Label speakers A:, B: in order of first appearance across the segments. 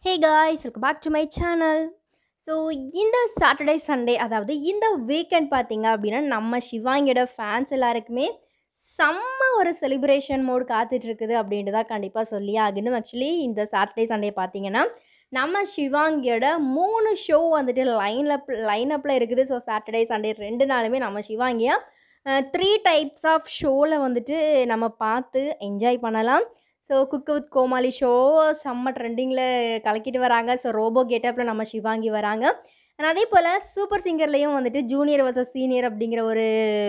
A: hey guys welcome back to my channel so இந்த Saturday Sunday அதாவது இந்த weekend பார்த்தீங்க அப்படின்னா நம்ம சிவாங்கியோட ஃபேன்ஸ் எல்லாருக்குமே செம்ம ஒரு செலிப்ரேஷன் மோடு காத்துட்ருக்குது அப்படின்ட்டு தான் கண்டிப்பாக சொல்லி ஆகணும் ஆக்சுவலி இந்த சாட்டர்டே சண்டே பார்த்தீங்கன்னா நம்ம சிவாங்கியோட மூணு ஷோ வந்துட்டு லைனப் லைனப்பில் இருக்குது ஸோ சாட்டர்டே சண்டே ரெண்டு நாளுமே நம்ம சிவாங்கியா த்ரீ டைப்ஸ் ஆஃப் ஷோவில் வந்துட்டு நம்ம பார்த்து என்ஜாய் பண்ணலாம் so cook with Comali show செம்ம ட்ரெண்டிங்கில் கலக்கிட்டு வராங்க ஸோ ரோபோ கெட்டப்பில் நம்ம சிவாங்கி வராங்க அண்ட் அதே போல் சூப்பர் சிங்கர்லேயும் வந்துட்டு ஜூனியர் வர்சஸ் சீனியர் அப்படிங்கிற ஒரு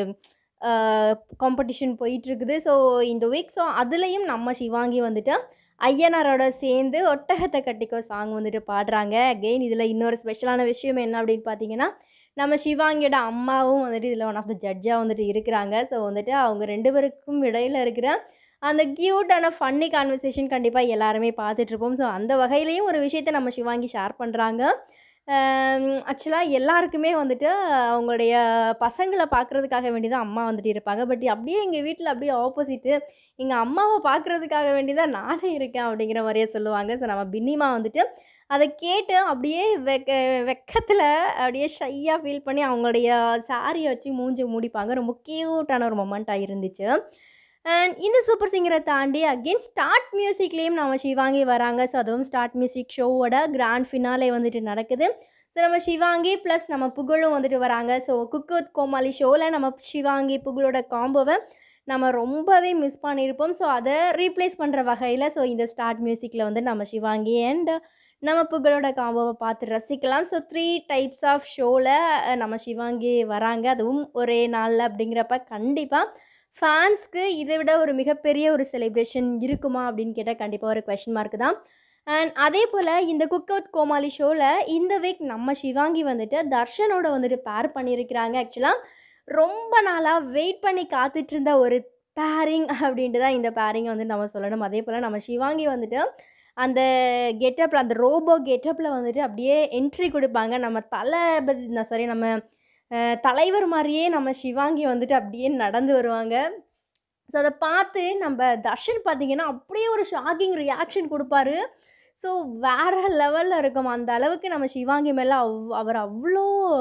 A: காம்படிஷன் போயிட்டுருக்குது ஸோ இந்த வீக் ஸோ அதுலேயும் நம்ம சிவாங்கி வந்துட்டு ஐயனாரோட சேர்ந்து ஒட்டகத்தை கட்டிக்கோ சாங் வந்துட்டு பாடுறாங்க அகெயின் இதில் இன்னொரு ஸ்பெஷலான விஷயம் என்ன அப்படின்னு பார்த்தீங்கன்னா நம்ம சிவாங்கியோட அம்மாவும் வந்துட்டு இதில் ஒன் ஆஃப் த ஜட்ஜாக வந்துட்டு இருக்கிறாங்க ஸோ வந்துட்டு அவங்க ரெண்டு பேருக்கும் இடையில இருக்கிற அந்த க்யூட்டான ஃபன்னி கான்வர்சேஷன் கண்டிப்பாக எல்லாருமே பார்த்துட்ருப்போம் ஸோ அந்த வகையிலையும் ஒரு விஷயத்தை நம்ம சிவாங்கி ஷேர் பண்ணுறாங்க ஆக்சுவலாக எல்லாருக்குமே வந்துட்டு அவங்களுடைய பசங்களை பார்க்குறதுக்காக வேண்டி தான் அம்மா வந்துட்டு இருப்பாங்க பட் அப்படியே எங்கள் வீட்டில் அப்படியே ஆப்போசிட்டு எங்கள் அம்மாவை பார்க்குறதுக்காக வேண்டி தான் நானே இருக்கேன் அப்படிங்கிற மாதிரியே சொல்லுவாங்க ஸோ நம்ம பின்னிமா வந்துட்டு அதை கேட்டு அப்படியே வெக்க வெக்கத்தில் அப்படியே ஷையாக ஃபீல் பண்ணி அவங்களுடைய சாரியை வச்சு மூஞ்சி மூடிப்பாங்க ரொம்ப க்யூட்டான ஒரு மொமெண்ட்டாக இருந்துச்சு அண்ட் இந்த சூப்பர் சிங்கரை தாண்டி அகெயின் ஸ்டார்ட் மியூசிக்லேயும் நம்ம சிவாங்கி வராங்க ஸோ அதுவும் ஸ்டார்ட் மியூசிக் ஷோவோட கிராண்ட் ஃபினாலே வந்துட்டு நடக்குது ஸோ நம்ம சிவாங்கி ப்ளஸ் நம்ம புகழும் வந்துட்டு வராங்க ஸோ குக்கு வித் கோமாளி ஷோவில் நம்ம சிவாங்கி புகழோட காம்போவை நம்ம ரொம்பவே மிஸ் பண்ணியிருப்போம் ஸோ அதை ரீப்ளேஸ் பண்ணுற வகையில் ஸோ இந்த ஸ்டார்ட் மியூசிக்கில் வந்து நம்ம சிவாங்கி அண்ட் நம்ம புகழோட காம்போவை பார்த்து ரசிக்கலாம் ஸோ த்ரீ டைப்ஸ் ஆஃப் ஷோவில் நம்ம சிவாங்கி வராங்க அதுவும் ஒரே நாளில் அப்படிங்கிறப்ப கண்டிப்பாக ஃபேன்ஸ்க்கு இதை விட ஒரு மிகப்பெரிய ஒரு செலிப்ரேஷன் இருக்குமா அப்படின்னு கேட்டால் கண்டிப்பாக ஒரு கொஷின் மார்க் தான் அண்ட் அதே போல் இந்த குக் அவுட் கோமாளி ஷோவில் இந்த வீக் நம்ம சிவாங்கி வந்துட்டு தர்ஷனோட வந்துட்டு பேர் பண்ணியிருக்கிறாங்க ஆக்சுவலாக ரொம்ப நாளாக வெயிட் பண்ணி காத்துட்டு இருந்த ஒரு பேரிங் அப்படின்ட்டு தான் இந்த பேரிங்கை வந்து நம்ம சொல்லணும் அதே போல் நம்ம சிவாங்கி வந்துட்டு அந்த கெட்டப்பில் அந்த ரோபோ கெட்டப்பில் வந்துட்டு அப்படியே என்ட்ரி கொடுப்பாங்க நம்ம தளபதி சாரி நம்ம தலைவர் மாதிரியே நம்ம சிவாங்கி வந்துட்டு அப்படியே நடந்து வருவாங்க ஸோ அதை பார்த்து நம்ம தர்ஷன் பார்த்திங்கன்னா அப்படியே ஒரு ஷாக்கிங் ரியாக்ஷன் கொடுப்பாரு ஸோ வேறு லெவலில் இருக்கும் அந்த அளவுக்கு நம்ம சிவாங்கி மேலே அவ் அவர் அவ்வளோ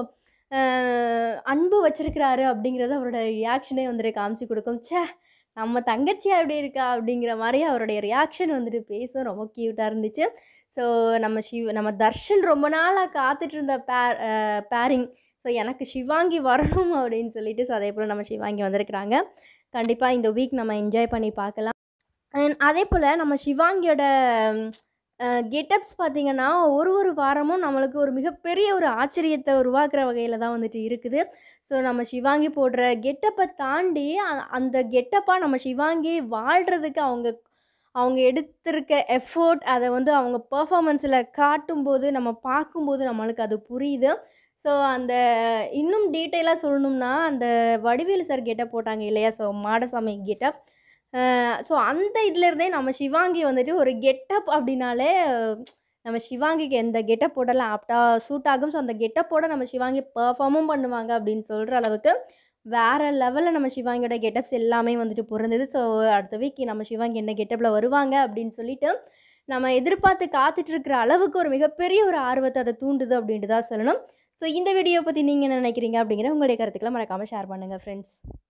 A: அன்பு வச்சிருக்கிறாரு அப்படிங்கிறத அவரோட ரியாக்ஷனே வந்துட்டு காமிச்சு கொடுக்கும் சே நம்ம தங்கச்சியாக எப்படி இருக்கா அப்படிங்கிற மாதிரி அவருடைய ரியாக்ஷன் வந்துட்டு பேசும் ரொம்ப க்யூட்டாக இருந்துச்சு ஸோ நம்ம சிவ் நம்ம தர்ஷன் ரொம்ப நாளாக காத்துட்டு இருந்த பேர் பேரிங் ஸோ எனக்கு சிவாங்கி வரணும் அப்படின்னு சொல்லிட்டு ஸோ அதே போல் நம்ம சிவாங்கி வந்திருக்கிறாங்க கண்டிப்பாக இந்த வீக் நம்ம என்ஜாய் பண்ணி பார்க்கலாம் அண்ட் அதே போல் நம்ம சிவாங்கியோட கெட்டப்ஸ் பார்த்திங்கன்னா ஒரு ஒரு வாரமும் நம்மளுக்கு ஒரு மிகப்பெரிய ஒரு ஆச்சரியத்தை உருவாக்குற வகையில் தான் வந்துட்டு இருக்குது ஸோ நம்ம சிவாங்கி போடுற கெட்டப்பை தாண்டி அந்த கெட்டப்பாக நம்ம சிவாங்கி வாழ்கிறதுக்கு அவங்க அவங்க எடுத்திருக்க எஃபோர்ட் அதை வந்து அவங்க பர்ஃபாமன்ஸில் காட்டும்போது நம்ம பார்க்கும்போது நம்மளுக்கு அது புரியுது ஸோ அந்த இன்னும் டீட்டெயிலாக சொல்லணும்னா அந்த வடிவேலு சார் கெட்டப் போட்டாங்க இல்லையா ஸோ மாடசாமி கெட்டப் ஸோ அந்த இதுலேருந்தே நம்ம சிவாங்கி வந்துட்டு ஒரு கெட்டப் அப்படின்னாலே நம்ம சிவாங்கிக்கு எந்த கெட்டப் போடலாம் ஆப்டாக சூட் ஆகும் ஸோ அந்த கெட்டப்போட நம்ம சிவாங்கி பர்ஃபார்மும் பண்ணுவாங்க அப்படின்னு சொல்கிற அளவுக்கு வேறு லெவலில் நம்ம சிவாங்கியோட கெட்டப்ஸ் எல்லாமே வந்துட்டு பிறந்தது ஸோ அடுத்த வீக் நம்ம சிவாங்கி என்ன கெட்டப்பில் வருவாங்க அப்படின்னு சொல்லிட்டு நம்ம எதிர்பார்த்து காத்துட்ருக்கிற அளவுக்கு ஒரு மிகப்பெரிய ஒரு ஆர்வத்தை அதை தூண்டுது அப்படின்ட்டு தான் சொல்லணும் ஸோ இந்த வீடியோ பற்றி நீங்கள் என்ன நினைக்கிறீங்க அப்படிங்கிற உங்களுடைய கருத்துக்களை மறக்காமல் ஷேர் பண்ணுங்கள் ஃப்ரெண்ட்ஸ்